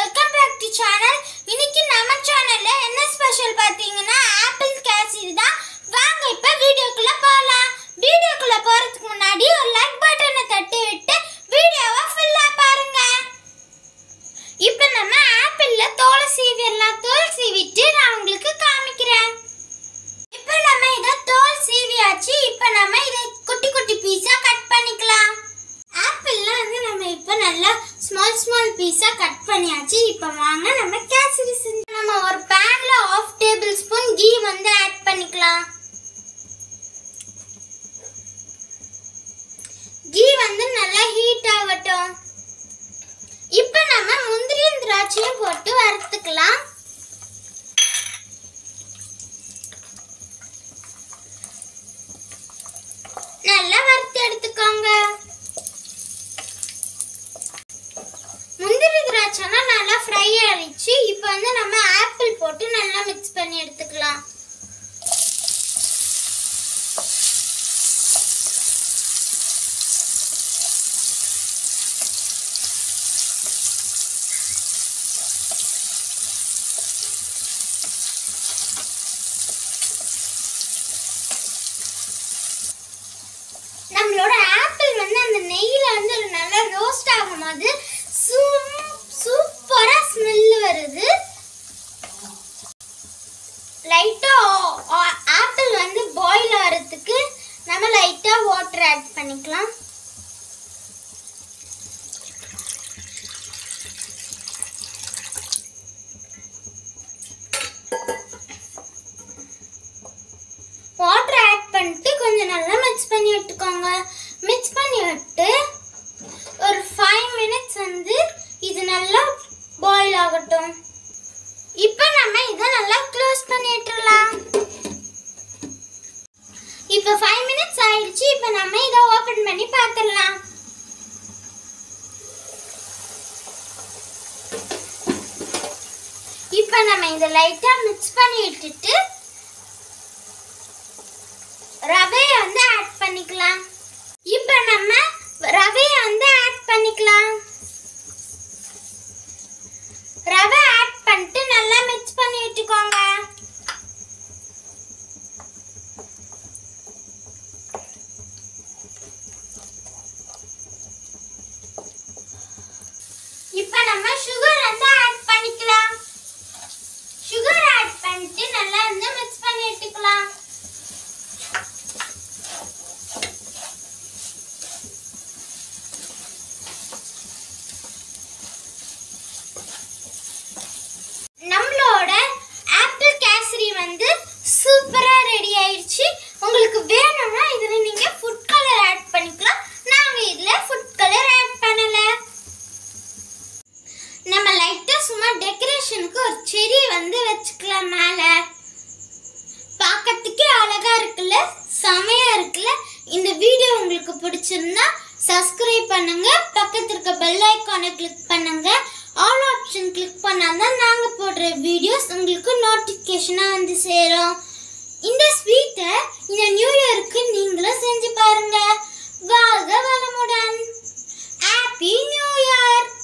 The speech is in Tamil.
வெல்கம் பேக் டு சேனல் இன்னைக்கு நம்ம சேனல்ல என்ன ஸ்பெஷல் பாத்தீங்கன்னா ஆப்பிள் கேசரி தான் வாங்க இப்ப வீடியோக்குள்ள போலாம் வீடியோக்குள்ள போறதுக்கு முன்னாடி ஒரு லைக் பட்டனை தட்டி விட்டு வீடியோவை ஃபுல்லா பாருங்க இப்ப நம்ம ஆப்பிள்ல தோலை சீவிடலாம் தோல் சீவிட்டு நான் உங்களுக்கு காமிக்கிறேன் இப்ப நம்ம இத தோல் சீவியாச்சு இப்ப நம்ம இத குட்டி குட்டி பீஸா கட் பண்ணிக்கலாம் ஆப்பிள்லாம் வந்து நம்ம இப்ப நல்லா ஸ்மால் ஸ்மால் பீஸா கட் பண்ணியாச்சு இப்ப வாங்க நம்ம கேசரி செஞ்சு நம்ம ஒரு பேன்ல ஆஃப் டேபிள் ஸ்பூன் கீ வந்து ஆட் பண்ணிக்கலாம் கீ வந்து நல்லா ஹீட் ஆகட்டும் இப்ப நம்ம முந்திரியும் திராட்சையும் போட்டு வறுத்துக்கலாம் நல்லா வறுத்து எடுத்துக்கோங்க முந்திரி திராட்சைலாம் நல்லா ஃப்ரை ஆயிடுச்சு இப்போ வந்து நம்ம ஆப்பிள் போட்டு நல்லா மிக்ஸ் பண்ணி எடுத்துக்கலாம் நம்மளோட ஆப்பிள் வந்து அந்த நெய்யில வந்து ஒரு நல்லா ரோஸ்ட் ஆகும்போது சூப்பரா ஸ்மெல் வருது லைட்டா ஆப்பிள் வந்து பாயில் ஆகிறதுக்கு நம்ம லைட்டா வாட்டர் ஆட் பண்ணிக்கலாம் வாட்டர் ஆட் பண்ணிட்டு கொஞ்சம் நல்லா மிக்ஸ் பண்ணி விட்டுக்கோங்க மிக்ஸ் பண்ணி விட்டு ஒரு ஃபைவ் மினிட்ஸ் வந்து இது நல்லா பாயில் ஆகட்டும் இப்போ நம்ம இதை நல்லா க்ளோஸ் பண்ணிட்டுலாம் இப்போ ஃபைவ் மினிட்ஸ் ஆயிடுச்சு இப்போ நம்ம இதை ஓப்பன் பண்ணி பார்த்துடலாம் இப்போ நம்ம இதை லைட்டாக மிக்ஸ் பண்ணி விட்டுட்டு ரவையை வந்து ஆட் பண்ணிக்கலாம் இப்போ நம்ம ரவையை வந்து ஆட் பண்ணிக்கலாம் ரவை ஆட் பண்ணிட்டு நல்லா மிக்ஸ் பண்ணி விட்டுக்கோங்க இப்போ நம்ம சுகர் வந்து ஆட் பண்ணிக்கலாம் சுகர் ஆட் பண்ணிட்டு நல்லா வந்து மிக்ஸ் பண்ணி விட்டுக்கலாம் நம்மளோட ஆப்பிள் கேசரி வந்து சூப்பரா ரெடி ஆயிடுச்சு உங்களுக்கு வேணும்னா இதுல நீங்க ஃபுட் கலர் ஆட் பண்ணிக்கலாம் நாங்க இதுல ஃபுட் கலர் ஆட் பண்ணல நம்ம லைட்டா சும்மா டெக்கரேஷனுக்கு ஒரு செடி வந்து வச்சுக்கலாம் மேல பார்க்கறதுக்கே அழகா இருக்குல்ல செமையா இருக்குல்ல இந்த வீடியோ உங்களுக்கு பிடிச்சிருந்தா சப்ஸ்கிரைப் பண்ணுங்க பக்கத்துல இருக்க பெல் ஐகானை கிளிக் பண்ணுங்க ஆல் ஆப்ஷன் கிளிக் பண்ணாதான் நாங்க போடுற வீடியோஸ் உங்களுக்கு நோட்டிஃபிகேஷனா வந்து சேரும் இந்த ஸ்வீட்டை இந்த நியூ இயருக்கு நீங்களும் செஞ்சு பாருங்க வாழ்க வளமுடன் ஹாப்பி நியூ இயர்